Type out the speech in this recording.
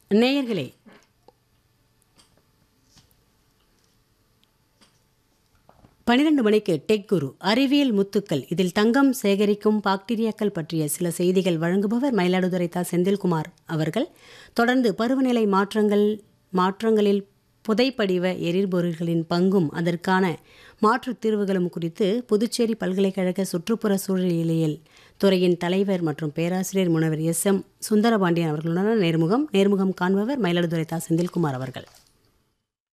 நேயர்களே பன்னிரண்டு மணிக்கு டெக் குரு அறிவியல் முத்துக்கள் இதில் தங்கம் சேகரிக்கும் பாக்டீரியாக்கள் பற்றிய சில செய்திகள் வழங்குபவர் மயிலாடுதுறை தா செந்தில்குமார் அவர்கள் தொடர்ந்து பருவநிலை மாற்றங்கள் மாற்றங்களில் புதைப்படிவ எரிபொருள்களின் பங்கும் அதற்கான மாற்றுத் தீர்வுகளும் குறித்து புதுச்சேரி பல்கலைக்கழக சுற்றுப்புற சூழலியல் துறையின் தலைவர் மற்றும் பேராசிரியர் முனைவர் எஸ் எம் சுந்தரபாண்டியன் அவர்களுடன் நேர்முகம் நேர்முகம் காண்பவர் மயிலாடுதுறை தா செந்தில்குமார் அவர்கள்